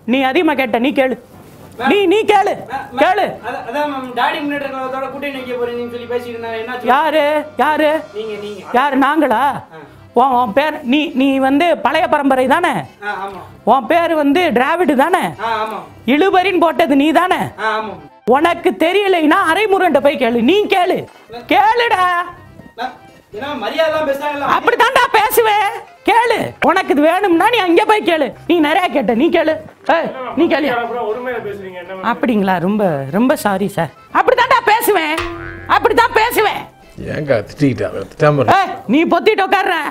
நீ அதிகமா கேட்ட நீ கேளு நீ நீ கேளு கேளு அதான் அதான் மேம் டாடி முன்னேற்ற கழகத்தோட கூட்டணி வைக்க போறீங்கன்னு சொல்லி பேசிட்டு இருந்தாங்க என்னாச்சு யாரு யாரு நீங்க நீங்க யாரு நாங்களா உன் உன் பேர் நீ நீ வந்து பழைய பரம்பரை தானே ஆ ஆமா உன் பேர் வந்து டிராவிடு தானே ஆ ஆமா இழுபறின்னு போட்டது நீ தானே ஆ ஆமா உனக்கு தெரியலைன்னா அரைமுருகன்ட்ட போய் கேளு நீ கேளு கேளுடா நான் ஏன்னா மரியாதைலாம் பேசுறாங்கல்ல அப்படித்தான்டா பேசுவேன் கேளு உனக்கு இது வேணும்னா நீ அங்கே போய் கேளு நீ நிறைய கேட்ட நீ கேளு ஏய், நீ கேளு அப்புறம் ஒருமையில பேசுறீங்க என்ன அப்படிங்களா ரொம்ப ரொம்ப சாரி சார் அப்படித்தான்டா பேசுவேன் அப்படித்தான் பேசுவேன் ஏங்க திட்டிக்கிட்டா திட்டாம இரு. ஏய், நீ பொத்திட்டு உட்கார்ற